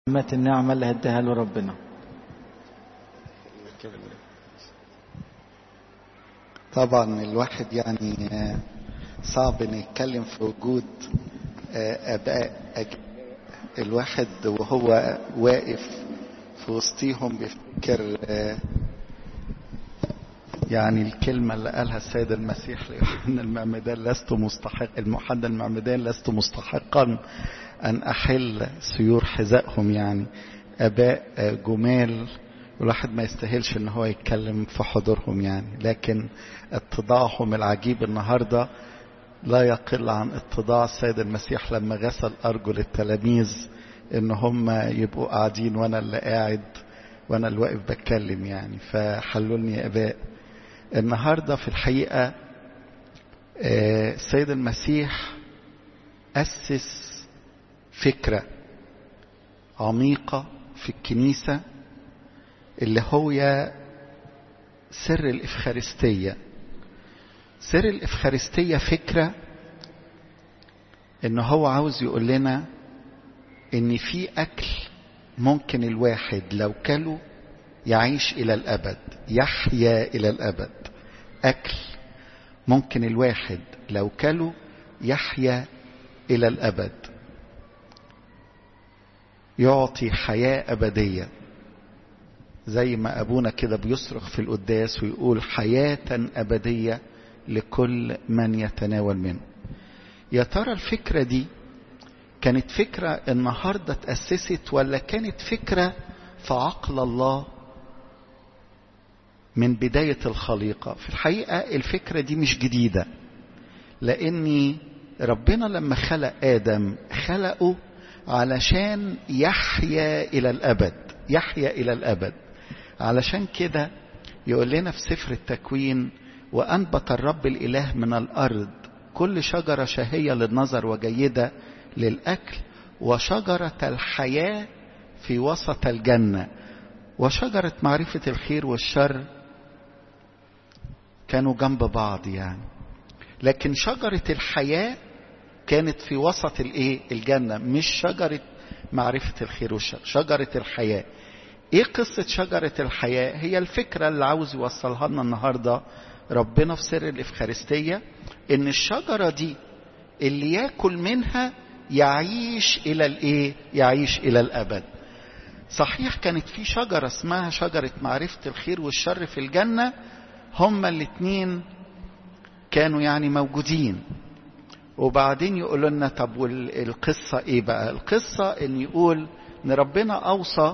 نعمة النعمة اللي هديها له ربنا طبعا الواحد يعني صعب انه يتكلم في وجود اباء الواحد وهو واقف في وسطيهم بيفتكر يعني الكلمة اللي قالها السيد المسيح ليوحنا المعمدان لست مستحق المحدى المعمدان لست مستحقا أن أحل سيور حذائهم يعني أباء جمال الواحد ما يستاهلش ان هو يتكلم في حضورهم يعني لكن اتضاعهم العجيب النهارده لا يقل عن اتضاع السيد المسيح لما غسل ارجل التلاميذ ان هم يبقوا قاعدين وانا اللي قاعد وانا اللي واقف بتكلم يعني فحلوني يا اباء النهارده في الحقيقه السيد المسيح اسس فكره عميقه في الكنيسه اللي هو سر الإفخارستية سر الإفخارستية فكرة إن هو عاوز يقول لنا إن في أكل ممكن الواحد لو كله يعيش إلى الأبد يحيا إلى الأبد أكل ممكن الواحد لو كله يحيا إلى الأبد يعطي حياة أبدية زي ما أبونا كده بيصرخ في القداس ويقول حياة أبدية لكل من يتناول منه يا ترى الفكرة دي كانت فكرة النهاردة تأسست ولا كانت فكرة في عقل الله من بداية الخليقة في الحقيقة الفكرة دي مش جديدة لأني ربنا لما خلق آدم خلقه علشان يحيا إلى الأبد يحيا إلى الأبد علشان كده يقول لنا في سفر التكوين وأنبت الرب الإله من الأرض كل شجرة شهية للنظر وجيدة للأكل وشجرة الحياة في وسط الجنة وشجرة معرفة الخير والشر كانوا جنب بعض يعني لكن شجرة الحياة كانت في وسط الايه الجنة مش شجرة معرفة الخير والشر شجرة الحياة ايه قصة شجرة الحياة هي الفكرة اللي عاوز يوصلها لنا النهاردة ربنا في سر الإفخارستية ان الشجرة دي اللي ياكل منها يعيش الى الايه يعيش الى الابد صحيح كانت في شجرة اسمها شجرة معرفة الخير والشر في الجنة هما الاتنين كانوا يعني موجودين وبعدين يقولوا لنا طب والقصة ايه بقى القصة ان يقول ان ربنا اوصى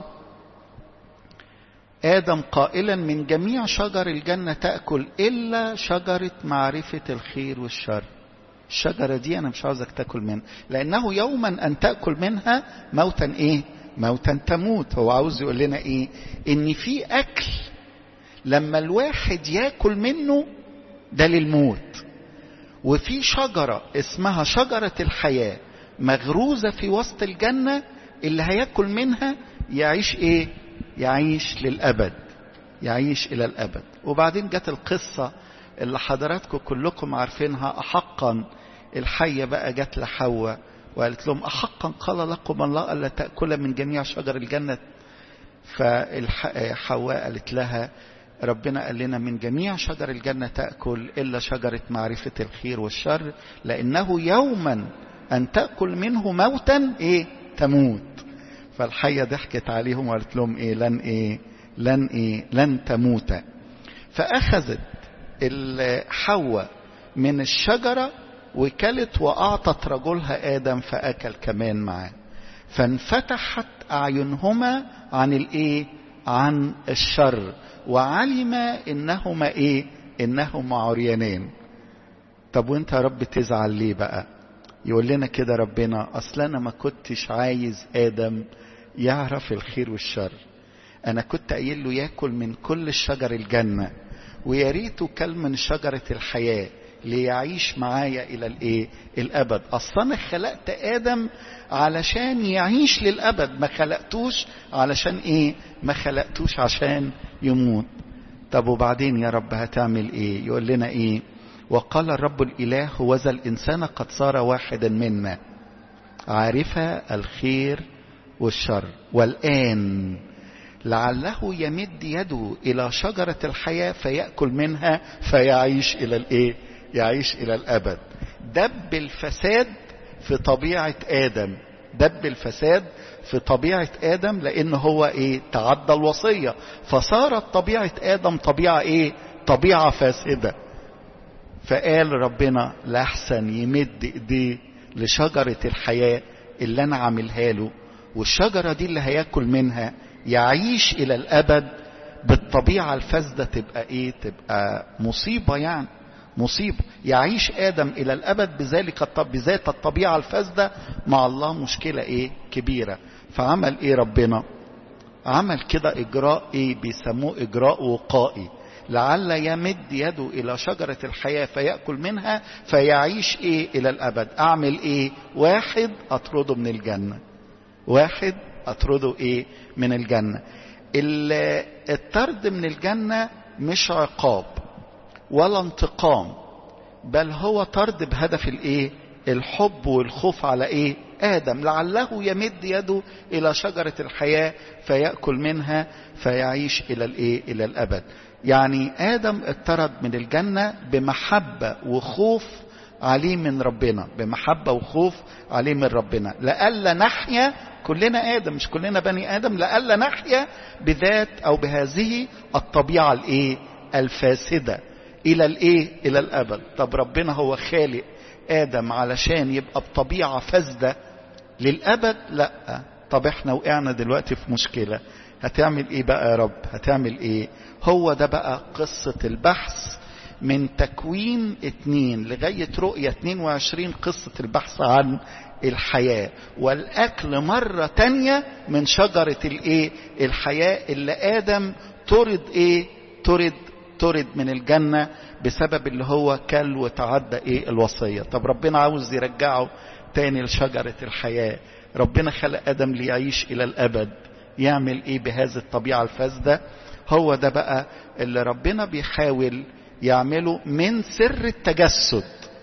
آدم قائلا من جميع شجر الجنة تأكل إلا شجرة معرفة الخير والشر الشجرة دي أنا مش عاوزك تأكل منها لأنه يوما أن تأكل منها موتا إيه موتا تموت هو عاوز يقول لنا إيه إن في أكل لما الواحد يأكل منه ده للموت وفي شجرة اسمها شجرة الحياة مغروزة في وسط الجنة اللي هياكل منها يعيش ايه يعيش للأبد يعيش إلى الأبد وبعدين جت القصة اللي حضراتكم كلكم عارفينها أحقا الحية بقى جت لحواء وقالت لهم أحقا قال لكم الله ألا تأكل من جميع شجر الجنة فحواء قالت لها ربنا قال لنا من جميع شجر الجنة تأكل إلا شجرة معرفة الخير والشر لأنه يوما أن تأكل منه موتا إيه تموت فالحية ضحكت عليهم وقالت لهم إيه لن إيه لن إيه لن تموت فأخذت حواء من الشجرة وكلت وأعطت رجلها آدم فأكل كمان معاه فانفتحت أعينهما عن الإيه عن الشر وعلم انهما ايه انهما عريانين طب وانت يا رب تزعل ليه بقى يقول لنا كده ربنا اصل انا ما كنتش عايز ادم يعرف الخير والشر انا كنت قايل له ياكل من كل الشجر الجنه ويا ريته كل من شجره الحياه ليعيش معايا الى الايه الابد اصلا انا خلقت ادم علشان يعيش للابد ما خلقتوش علشان ايه ما خلقتوش عشان يموت طب وبعدين يا رب هتعمل ايه يقول لنا ايه وقال الرب الاله هوذا الانسان قد صار واحدا منا عارف الخير والشر والآن لعله يمد يده إلى شجرة الحياة فيأكل منها فيعيش إلى الإيه؟ يعيش إلى الأبد دب الفساد في طبيعة آدم دب الفساد في طبيعة آدم لأن هو إيه تعدى الوصية فصارت طبيعة آدم طبيعة إيه طبيعة فاسدة فقال ربنا لأحسن يمد إيديه لشجرة الحياة اللي أنا عاملها له والشجرة دي اللي هياكل منها يعيش إلى الأبد بالطبيعة الفاسدة تبقى إيه تبقى مصيبة يعني مصيبة يعيش آدم إلى الأبد بذلك بذات الطبيعة الفاسدة مع الله مشكلة إيه كبيرة فعمل إيه ربنا عمل كده إجراء إيه بيسموه إجراء وقائي لعل يمد يده إلى شجرة الحياة فيأكل منها فيعيش إيه إلى الأبد أعمل إيه واحد أطرده من الجنة واحد أطرده إيه من الجنة الطرد من الجنة مش عقاب ولا انتقام بل هو طرد بهدف الايه الحب والخوف على ايه ادم لعله يمد يده الى شجره الحياه فياكل منها فيعيش الى الايه الى الابد يعني ادم اطرد من الجنه بمحبه وخوف عليه من ربنا بمحبه وخوف عليه من ربنا لئلا نحيا كلنا ادم مش كلنا بني ادم لئلا نحيا بذات او بهذه الطبيعه الايه الفاسده الى الايه الى الابد طب ربنا هو خالق ادم علشان يبقى بطبيعه فاسده للابد لا طب احنا وقعنا دلوقتي في مشكله هتعمل ايه بقى يا رب هتعمل ايه هو ده بقى قصه البحث من تكوين اتنين لغاية رؤية 22 قصة البحث عن الحياة والأكل مرة تانية من شجرة الايه الحياة اللي آدم طرد ايه طرد طرد من الجنة بسبب اللي هو كل وتعدى ايه الوصية طب ربنا عاوز يرجعه تاني لشجرة الحياة ربنا خلق آدم ليعيش إلى الأبد يعمل ايه بهذه الطبيعة الفاسدة هو ده بقى اللي ربنا بيحاول يعمله من سر التجسد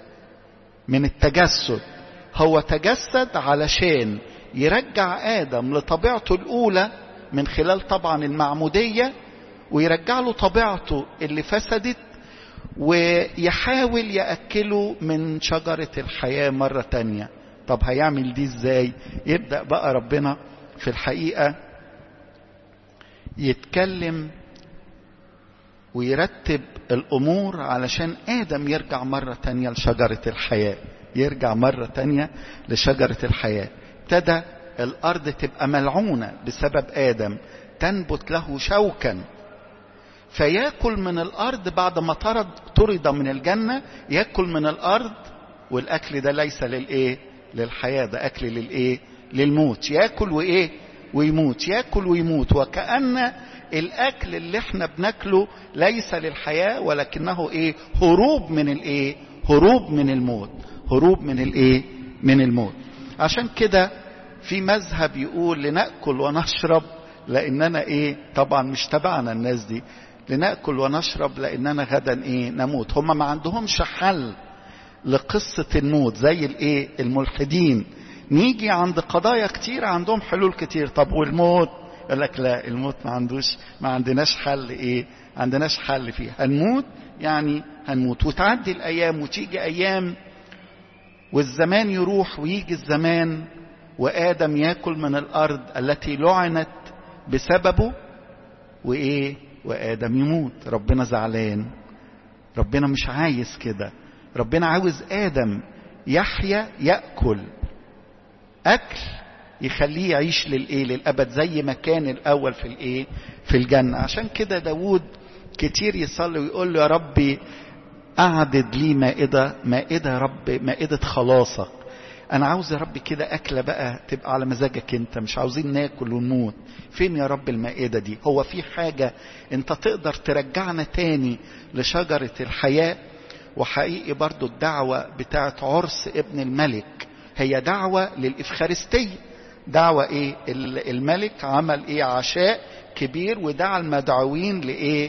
من التجسد هو تجسد علشان يرجع آدم لطبيعته الأولى من خلال طبعا المعمودية ويرجع له طبيعته اللي فسدت ويحاول يأكله من شجرة الحياة مرة تانية طب هيعمل دي ازاي يبدأ بقى ربنا في الحقيقة يتكلم ويرتب الأمور علشان آدم يرجع مرة تانية لشجرة الحياة يرجع مرة تانية لشجرة الحياة ابتدى الأرض تبقى ملعونة بسبب آدم تنبت له شوكا فياكل من الارض بعد ما طرد طرد من الجنه ياكل من الارض والاكل ده ليس للايه للحياه ده اكل للايه للموت ياكل وايه ويموت ياكل ويموت وكان الاكل اللي احنا بناكله ليس للحياه ولكنه ايه هروب من الايه هروب من الموت هروب من الايه من الموت عشان كده في مذهب يقول لناكل ونشرب لاننا ايه طبعا مش تبعنا الناس دي لناكل ونشرب لاننا غدا ايه نموت هم ما عندهمش حل لقصه الموت زي الايه الملحدين نيجي عند قضايا كتير عندهم حلول كتير طب والموت يقول لك لا الموت ما عندوش ما عندناش حل ايه ما عندناش حل فيه هنموت يعني هنموت وتعدي الايام وتيجي ايام والزمان يروح ويجي الزمان وادم ياكل من الارض التي لعنت بسببه وايه وادم يموت ربنا زعلان ربنا مش عايز كده ربنا عاوز ادم يحيا ياكل اكل يخليه يعيش للايه للابد زي ما كان الاول في الايه في الجنه عشان كده داوود كتير يصلي ويقول له يا ربي اعدد لي مائده مائده يا رب مائده خلاصك انا عاوز يا رب كده اكله بقى تبقى على مزاجك انت مش عاوزين ناكل ونموت فين يا رب المائده دي هو في حاجه انت تقدر ترجعنا تاني لشجره الحياه وحقيقي برضو الدعوه بتاعت عرس ابن الملك هي دعوه للافخارستيه دعوه ايه الملك عمل ايه عشاء كبير ودعا المدعوين لايه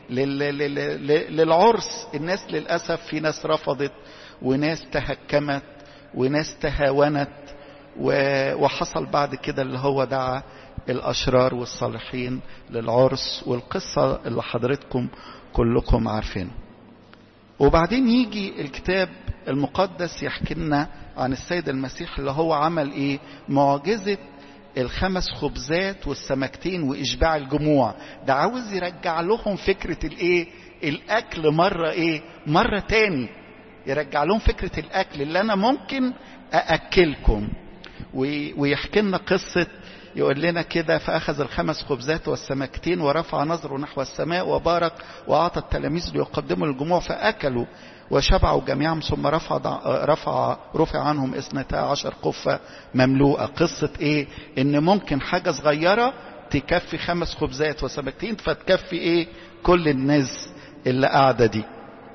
للعرس الناس للاسف في ناس رفضت وناس تهكمت وناس تهاونت وحصل بعد كده اللي هو دعا الأشرار والصالحين للعرس والقصة اللي حضرتكم كلكم عارفينها وبعدين يجي الكتاب المقدس يحكي لنا عن السيد المسيح اللي هو عمل ايه معجزة الخمس خبزات والسمكتين وإشباع الجموع ده عاوز يرجع لهم فكرة الايه الأكل مرة ايه مرة تاني يرجع لهم فكرة الأكل اللي أنا ممكن أأكلكم ويحكي لنا قصة يقول لنا كده فأخذ الخمس خبزات والسمكتين ورفع نظره نحو السماء وبارك وأعطى التلاميذ ليقدموا للجموع فأكلوا وشبعوا جميعا ثم رفع رفع رفع عنهم اثنتا عشر قفة مملوءة قصة ايه ان ممكن حاجة صغيرة تكفي خمس خبزات وسمكتين فتكفي ايه كل الناس اللي قاعدة دي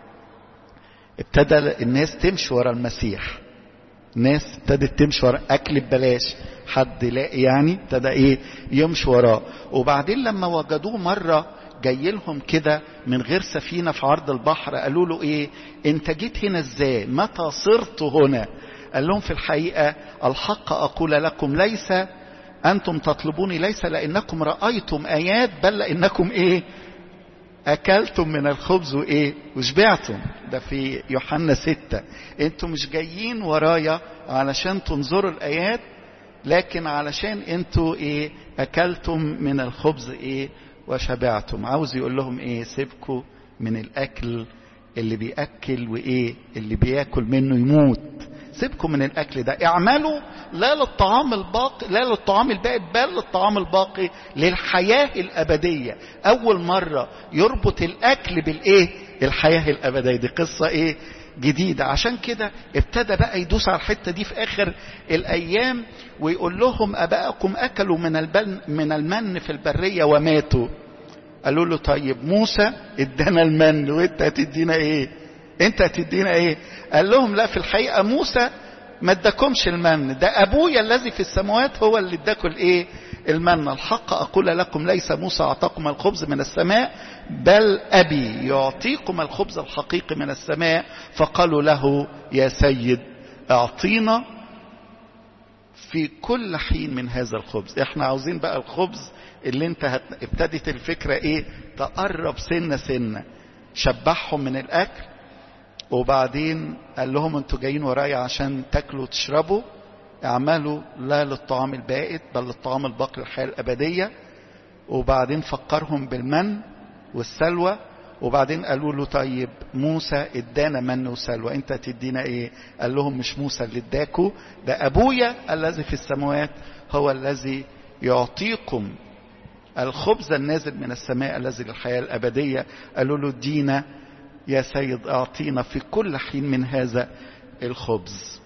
ابتدى الناس تمشي ورا المسيح ناس ابتدت تمشي ورا اكل ببلاش حد لاقي يعني ابتدى ايه يمشي وراه وبعدين لما وجدوه مره جاي لهم كده من غير سفينه في عرض البحر قالوا له ايه انت جيت هنا ازاي متى صرت هنا قال لهم في الحقيقه الحق اقول لكم ليس انتم تطلبوني ليس لانكم رايتم ايات بل لانكم ايه أكلتم من الخبز وإيه وشبعتم ده في يوحنا ستة أنتم مش جايين ورايا علشان تنظروا الآيات لكن علشان أنتوا إيه أكلتم من الخبز إيه وشبعتم عاوز يقول لهم إيه سيبكوا من الأكل اللي بيأكل وإيه اللي بياكل منه يموت سيبكم من الاكل ده اعملوا لا للطعام الباقي لا للطعام الباقي بل للطعام الباقي للحياه الابديه اول مره يربط الاكل بالايه الحياه الابديه دي قصه ايه جديدة عشان كده ابتدى بقى يدوس على الحتة دي في آخر الأيام ويقول لهم أباءكم أكلوا من البن من المن في البرية وماتوا قالوا له طيب موسى ادانا المن وانت هتدينا ايه انت هتدينا ايه قال لهم لا في الحقيقة موسى ما اداكمش المن ده ابويا الذي في السماوات هو اللي اداكم الايه المن الحق اقول لكم ليس موسى اعطاكم الخبز من السماء بل ابي يعطيكم الخبز الحقيقي من السماء فقالوا له يا سيد اعطينا في كل حين من هذا الخبز احنا عاوزين بقى الخبز اللي انت هت... ابتدت الفكرة ايه تقرب سنة سنة شبعهم من الاكل وبعدين قال لهم انتوا جايين ورايا عشان تاكلوا وتشربوا اعملوا لا للطعام البائت بل للطعام الباقي للحياة الأبدية وبعدين فكرهم بالمن والسلوى وبعدين قالوا له طيب موسى ادانا من وسلوى انت تدينا ايه قال لهم مش موسى اللي اداكوا ده ابويا الذي في السماوات هو الذي يعطيكم الخبز النازل من السماء الذي للحياة الأبدية قالوا له ادينا يا سيد اعطينا في كل حين من هذا الخبز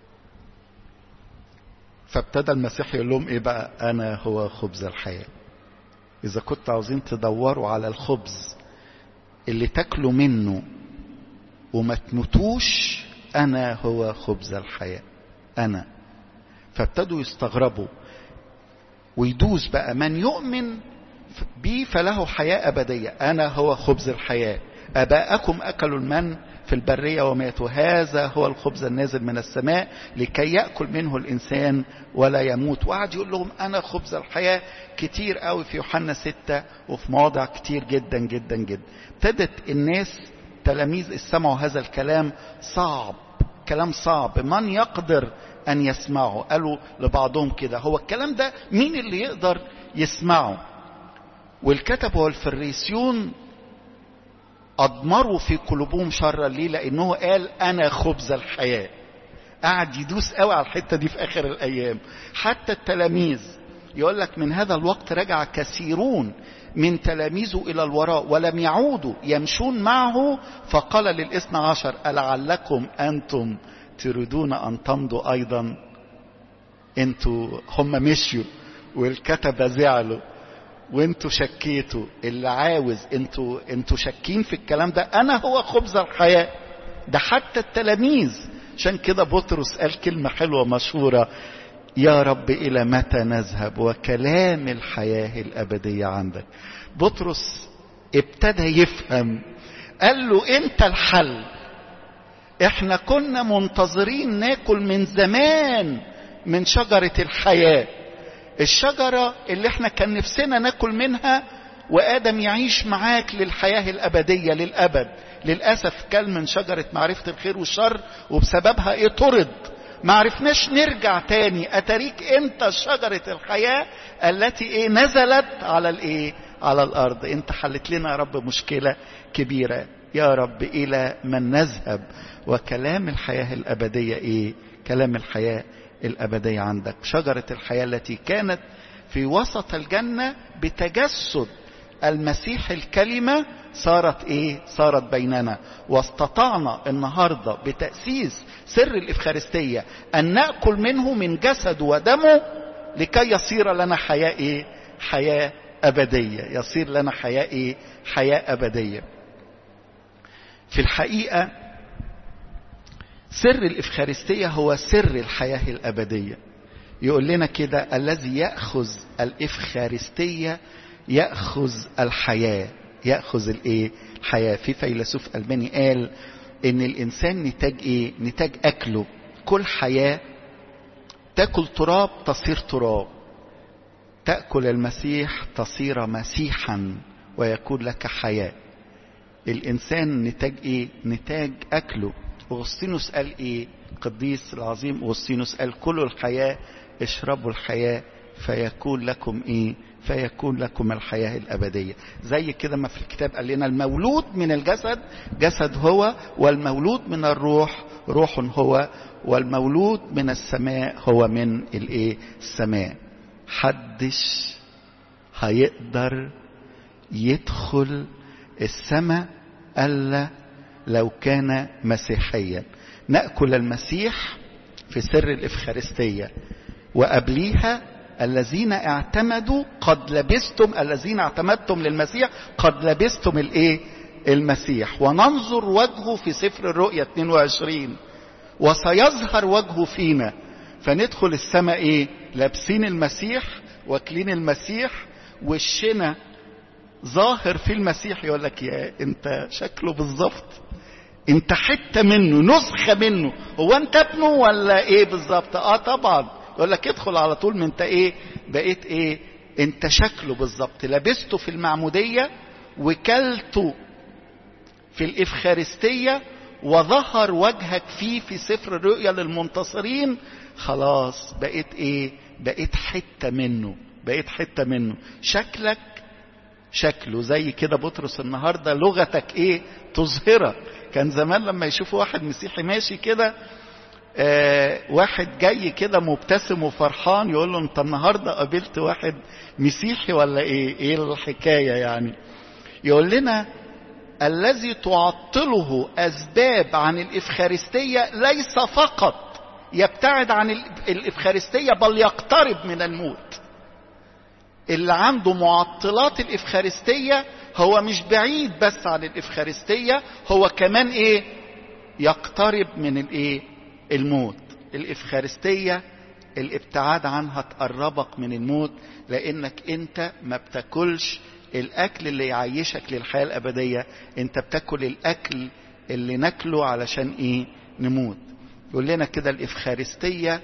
فابتدى المسيح يقول لهم ايه بقى انا هو خبز الحياه اذا كنت عاوزين تدوروا على الخبز اللي تاكلوا منه وما تموتوش انا هو خبز الحياه انا فابتدوا يستغربوا ويدوس بقى من يؤمن بي فله حياه ابديه انا هو خبز الحياه اباءكم اكلوا المن في البرية وماتوا هذا هو الخبز النازل من السماء لكي يأكل منه الإنسان ولا يموت وقعد يقول لهم أنا خبز الحياة كتير قوي في يوحنا ستة وفي مواضع كتير جدا جدا جدا ابتدت الناس تلاميذ سمعوا هذا الكلام صعب كلام صعب من يقدر أن يسمعه قالوا لبعضهم كده هو الكلام ده مين اللي يقدر يسمعه والكتب والفريسيون أضمروا في قلوبهم شرا ليه لأنه قال أنا خبز الحياة قعد يدوس قوي على الحتة دي في آخر الأيام حتى التلاميذ يقول لك من هذا الوقت رجع كثيرون من تلاميذه إلى الوراء ولم يعودوا يمشون معه فقال للاثنى عشر ألعلكم أنتم تريدون أن تمضوا أيضا أنتوا هم مشيوا والكتبة زعلوا وانتوا شكيتوا اللي عاوز انتوا انتوا شاكين في الكلام ده انا هو خبز الحياه ده حتى التلاميذ عشان كده بطرس قال كلمه حلوه مشهوره يا رب الى متى نذهب وكلام الحياه الابديه عندك بطرس ابتدى يفهم قال له انت الحل احنا كنا منتظرين ناكل من زمان من شجرة الحياة الشجرة اللي احنا كان نفسنا ناكل منها وآدم يعيش معاك للحياة الأبدية للأبد للأسف كل من شجرة معرفة الخير والشر وبسببها ايه طرد ما عرفناش نرجع تاني اتريك انت شجرة الحياة التي ايه نزلت على الايه على الارض انت حلت لنا يا رب مشكلة كبيرة يا رب الى من نذهب وكلام الحياة الابدية ايه كلام الحياة الابدية عندك شجرة الحياة التي كانت في وسط الجنة بتجسد المسيح الكلمة صارت ايه صارت بيننا واستطعنا النهاردة بتأسيس سر الإفخارستية أن نأكل منه من جسد ودمه لكي يصير لنا حياة ايه حياة أبدية يصير لنا حياة ايه حياة أبدية في الحقيقة سر الإفخارستية هو سر الحياة الأبدية يقول لنا كده الذي يأخذ الإفخارستية يأخذ الحياة يأخذ الايه الحياة في فيلسوف ألماني قال ان الانسان نتاج ايه نتاج اكله كل حياة تاكل تراب تصير تراب تأكل المسيح تصير مسيحا ويكون لك حياة الانسان نتاج ايه نتاج اكله اغسطينوس قال ايه القديس العظيم اغسطينوس قال كلوا الحياة اشربوا الحياة فيكون لكم ايه فيكون لكم الحياة الأبدية زي كده ما في الكتاب قال لنا المولود من الجسد جسد هو والمولود من الروح روح هو والمولود من السماء هو من الايه السماء حدش هيقدر يدخل السماء الا لو كان مسيحيا ناكل المسيح في سر الافخارستيه وقبليها الذين اعتمدوا قد لبستم الذين اعتمدتم للمسيح قد لبستم الايه المسيح وننظر وجهه في سفر الرؤيا 22 وسيظهر وجهه فينا فندخل السماء ايه لابسين المسيح واكلين المسيح وشنا ظاهر في المسيح يقول لك يا انت شكله بالظبط انت حته منه نسخه منه هو انت ابنه ولا ايه بالظبط اه طبعا يقول لك ادخل على طول ما انت ايه بقيت ايه انت شكله بالظبط لبسته في المعمودية وكلته في الافخارستية وظهر وجهك فيه في سفر الرؤيا للمنتصرين خلاص بقيت ايه بقيت حتة منه بقيت حتة منه شكلك شكله زي كده بطرس النهاردة لغتك ايه تظهرك كان زمان لما يشوفوا واحد مسيحي ماشي كده آه واحد جاي كده مبتسم وفرحان يقول له انت النهارده قابلت واحد مسيحي ولا ايه ايه الحكايه يعني يقول لنا الذي تعطله اسباب عن الافخارستيه ليس فقط يبتعد عن الافخارستيه بل يقترب من الموت اللي عنده معطلات الافخارستيه هو مش بعيد بس عن الافخارستيه هو كمان ايه يقترب من الايه الموت الإفخارستية الابتعاد عنها تقربك من الموت لأنك أنت ما بتاكلش الأكل اللي يعيشك للحياة الأبدية أنت بتاكل الأكل اللي ناكله علشان إيه نموت يقول لنا كده الإفخارستية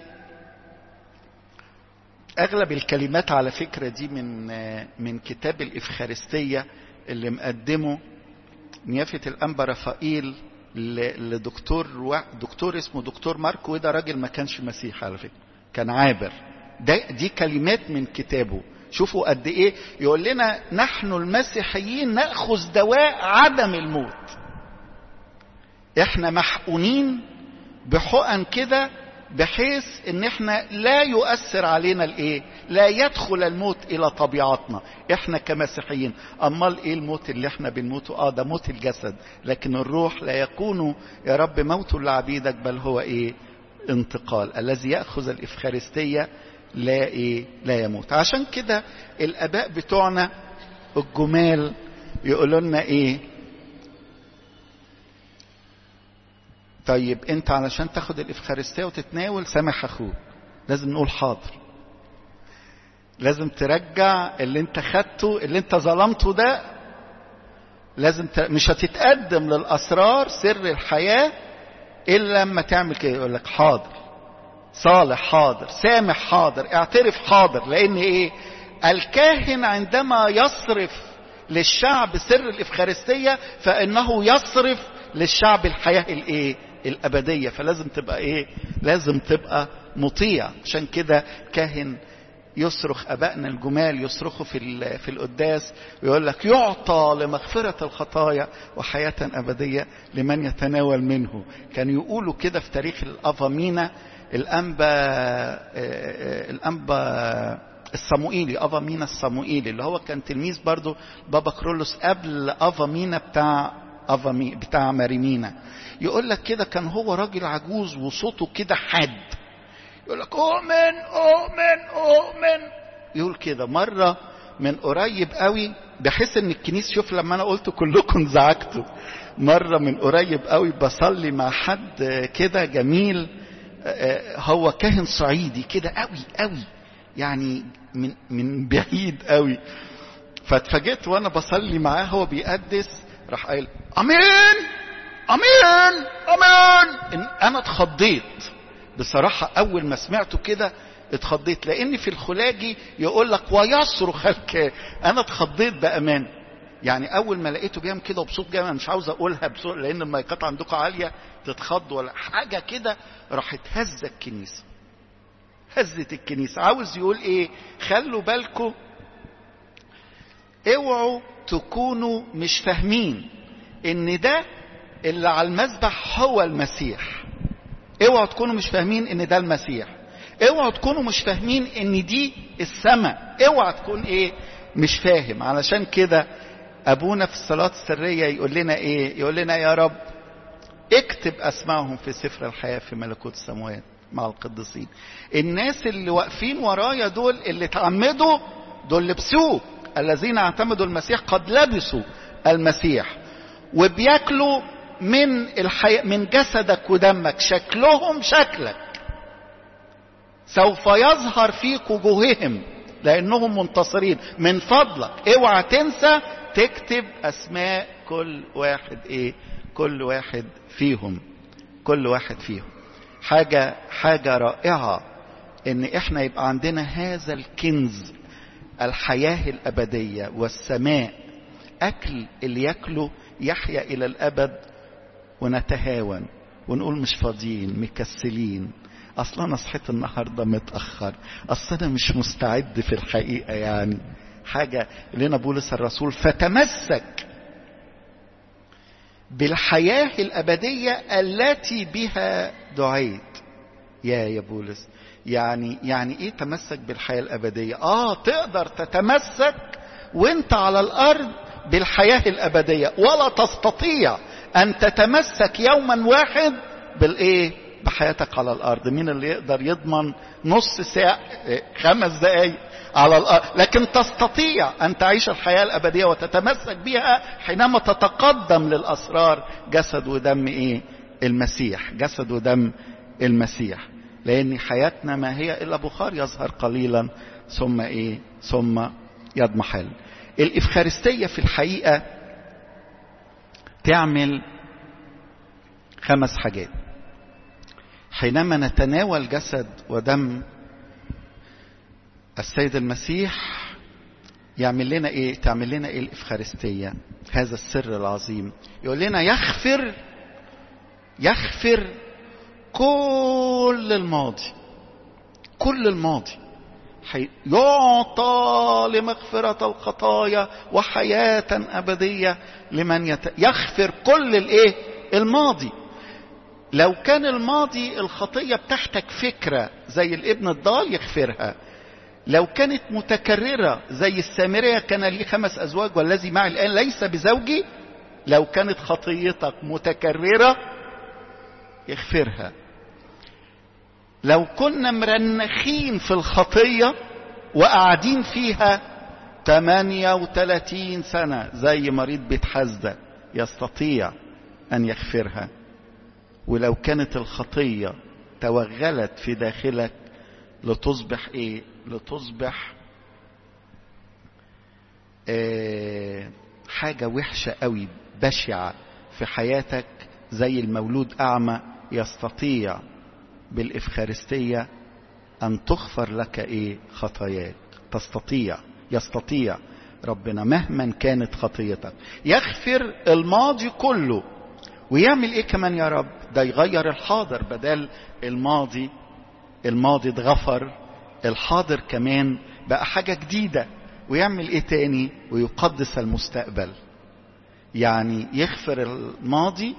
أغلب الكلمات على فكرة دي من من كتاب الإفخارستية اللي مقدمه نيافة الأنبا رفائيل لدكتور دكتور اسمه دكتور ماركو وده راجل ما كانش مسيحي على فكره كان عابر ده دي كلمات من كتابه شوفوا قد ايه يقول لنا نحن المسيحيين ناخذ دواء عدم الموت احنا محقونين بحقن كده بحيث ان احنا لا يؤثر علينا الايه لا يدخل الموت الى طبيعتنا احنا كمسيحيين امال ايه الموت اللي احنا بنموته اه ده موت الجسد لكن الروح لا يكون يا رب موت لعبيدك بل هو ايه انتقال الذي ياخذ الافخارستيه لا ايه لا يموت عشان كده الاباء بتوعنا الجمال يقولوا لنا ايه طيب انت علشان تاخد الافخارستيه وتتناول سامح اخوك لازم نقول حاضر لازم ترجع اللي انت خدته اللي انت ظلمته ده لازم ت... مش هتتقدم للاسرار سر الحياه الا لما تعمل كده يقول لك حاضر صالح حاضر سامح حاضر اعترف حاضر لان ايه الكاهن عندما يصرف للشعب سر الافخارستيه فانه يصرف للشعب الحياه الايه الابديه فلازم تبقى ايه لازم تبقى مطيع عشان كده كاهن يصرخ ابائنا الجمال يصرخوا في في القداس ويقول لك يعطى لمغفره الخطايا وحياه ابديه لمن يتناول منه كانوا يقولوا كده في تاريخ الافامينا الانبا الانبا الصموئيلي افا مينا الصموئيلي اللي هو كان تلميذ برضو بابا كرولوس قبل افا مينا بتاع افا مي بتاع ماريمينا يقول لك كده كان هو راجل عجوز وصوته كده حاد يقول لك اؤمن اؤمن اؤمن يقول كده مره من قريب قوي بحيث ان الكنيس شوف لما انا قلت كلكم زعجتوا مره من قريب قوي بصلي مع حد كده جميل هو كاهن صعيدي كده قوي قوي يعني من من بعيد قوي فاتفاجئت وانا بصلي معاه هو بيقدس راح قايل امين امين امين إن انا اتخضيت بصراحه اول ما سمعته كده اتخضيت لان في الخلاجي يقول لك ويصرخ الكاهن انا اتخضيت بامان يعني اول ما لقيته بيعمل كده بصوت جامد مش عاوز اقولها بصوت لان المايكات عندكم عاليه تتخض ولا حاجه كده راحت هزه الكنيسه هزت الكنيسه عاوز يقول ايه خلوا بالكم اوعوا تكونوا مش فاهمين ان ده اللي على المذبح هو المسيح اوعوا تكونوا مش فاهمين ان ده المسيح اوعوا تكونوا مش فاهمين ان دي السماء اوعى تكون ايه مش فاهم علشان كده ابونا في الصلاه السريه يقول لنا ايه يقول لنا يا رب اكتب اسمائهم في سفر الحياه في ملكوت السماوات مع القديسين الناس اللي واقفين ورايا دول اللي اتعمدوا دول لبسوه الذين اعتمدوا المسيح قد لبسوا المسيح وبياكلوا من الحي... من جسدك ودمك شكلهم شكلك سوف يظهر في وجوههم لانهم منتصرين من فضلك اوعى تنسى تكتب اسماء كل واحد ايه كل واحد فيهم كل واحد فيهم حاجة حاجة رائعة ان احنا يبقى عندنا هذا الكنز الحياة الابدية والسماء اكل اللي ياكله يحيا الى الابد ونتهاون ونقول مش فاضيين مكسلين اصل انا صحيت النهارده متاخر اصل انا مش مستعد في الحقيقه يعني حاجه لنا بولس الرسول فتمسك بالحياه الابديه التي بها دعيت يا يا بولس يعني يعني ايه تمسك بالحياه الابديه اه تقدر تتمسك وانت على الارض بالحياه الابديه ولا تستطيع ان تتمسك يوما واحد بالايه بحياتك على الارض مين اللي يقدر يضمن نص ساعه خمس دقايق على الارض لكن تستطيع ان تعيش الحياه الابديه وتتمسك بها حينما تتقدم للاسرار جسد ودم ايه المسيح جسد ودم المسيح لان حياتنا ما هي الا بخار يظهر قليلا ثم ايه ثم يضمحل الافخارستيه في الحقيقه تعمل خمس حاجات حينما نتناول جسد ودم السيد المسيح يعمل لنا ايه تعمل لنا ايه الافخارستيه هذا السر العظيم يقول لنا يغفر يغفر كل الماضي كل الماضي يعطى لمغفرة الخطايا وحياة أبدية لمن يت... يغفر كل الإيه؟ الماضي لو كان الماضي الخطية بتاعتك فكرة زي الابن الضال يغفرها لو كانت متكررة زي السامرية كان لي خمس أزواج والذي معي الآن ليس بزوجي لو كانت خطيتك متكررة يغفرها لو كنا مرنخين في الخطية وقاعدين فيها 38 سنة زي مريض بيت حزدة يستطيع أن يغفرها ولو كانت الخطية توغلت في داخلك لتصبح ايه لتصبح آه حاجة وحشة قوي بشعة في حياتك زي المولود أعمى يستطيع بالإفخارستية أن تغفر لك إيه خطاياك تستطيع يستطيع ربنا مهما كانت خطيتك يغفر الماضي كله ويعمل ايه كمان يا رب ده يغير الحاضر بدل الماضي الماضي اتغفر الحاضر كمان بقى حاجة جديدة ويعمل ايه تاني ويقدس المستقبل يعني يغفر الماضي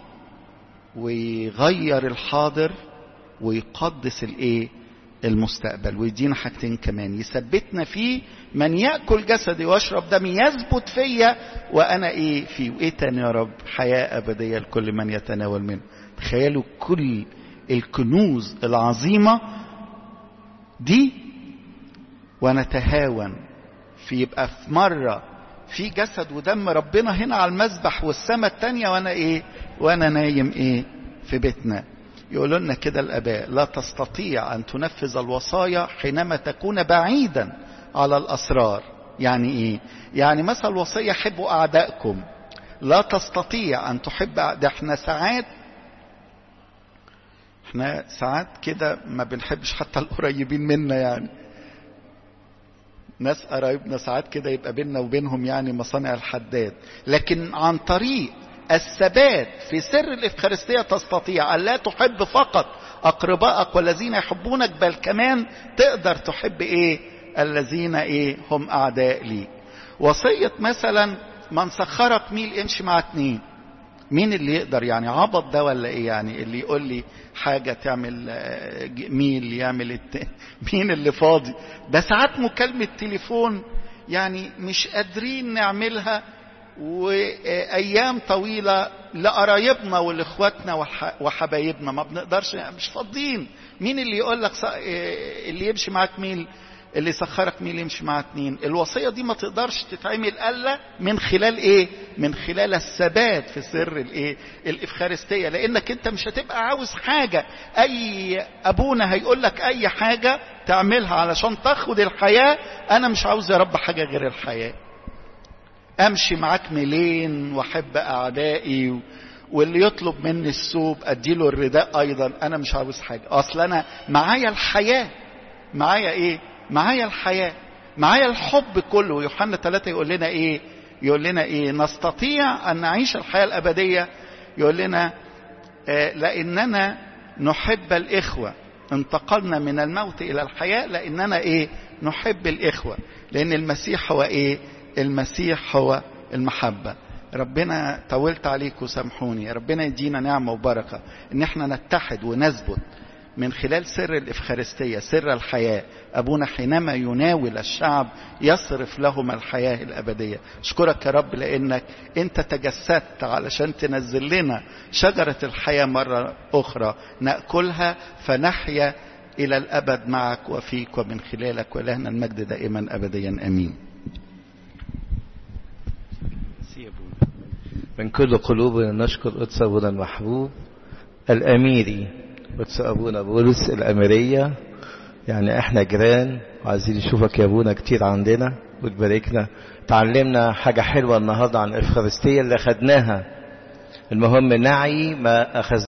ويغير الحاضر ويقدس الايه المستقبل ويدينا حاجتين كمان يثبتنا فيه من ياكل جسدي ويشرب دمي يثبت فيا وانا ايه فيه وايه تاني يا رب حياه ابديه لكل من يتناول منه تخيلوا كل الكنوز العظيمه دي ونتهاون في يبقى في مره في جسد ودم ربنا هنا على المذبح والسماء التانية وانا ايه وانا نايم ايه في بيتنا يقولوا لنا كده الاباء لا تستطيع ان تنفذ الوصايا حينما تكون بعيدا على الاسرار يعني ايه يعني مثلا الوصيه حبوا اعدائكم لا تستطيع ان تحب ده احنا ساعات احنا ساعات كده ما بنحبش حتى القريبين منا يعني ناس قرايبنا ساعات كده يبقى بيننا وبينهم يعني مصانع الحداد لكن عن طريق الثبات في سر الإفخارستية تستطيع أن لا تحب فقط أقربائك والذين يحبونك بل كمان تقدر تحب إيه الذين إيه هم أعداء لي وصية مثلا من سخرك ميل امشي مع اتنين مين اللي يقدر يعني عبط ده ولا ايه يعني اللي يقول لي حاجه تعمل ميل يعمل الت... مين اللي فاضي ده ساعات مكالمه تليفون يعني مش قادرين نعملها وايام طويله لقرايبنا ولاخواتنا وحبايبنا ما بنقدرش مش فاضيين مين اللي يقول لك اللي يمشي معاك ميل اللي يسخرك مين اللي يمشي مع اتنين الوصيه دي ما تقدرش تتعمل الا من خلال ايه من خلال الثبات في سر الايه الافخارستيه لانك انت مش هتبقى عاوز حاجه اي ابونا هيقول لك اي حاجه تعملها علشان تاخد الحياه انا مش عاوز يا رب حاجه غير الحياه امشي معاك ميلين واحب اعدائي و... واللي يطلب مني الثوب اديله الرداء ايضا انا مش عاوز حاجه اصل انا معايا الحياه معايا ايه معايا الحياه معايا الحب كله يوحنا ثلاثة يقول لنا ايه يقول لنا ايه نستطيع ان نعيش الحياه الابديه يقول لنا آه لاننا نحب الاخوه انتقلنا من الموت الى الحياه لاننا ايه نحب الاخوه لان المسيح هو ايه المسيح هو المحبة ربنا طولت عليكم سامحوني ربنا يدينا نعمة وبركة ان احنا نتحد ونثبت من خلال سر الإفخارستية سر الحياة أبونا حينما يناول الشعب يصرف لهم الحياة الأبدية أشكرك يا رب لأنك أنت تجسدت علشان تنزل لنا شجرة الحياة مرة أخرى نأكلها فنحيا إلى الأبد معك وفيك ومن خلالك ولهنا المجد دائما أبديا أمين من كل قلوبنا نشكر قدس أبونا المحبوب الأميري قدس أبونا بولس الأميرية يعني احنا جيران وعايزين نشوفك يا أبونا كتير عندنا وتباركنا تعلمنا حاجة حلوة النهاردة عن الإفخارستية اللي خدناها المهم نعي ما أخذ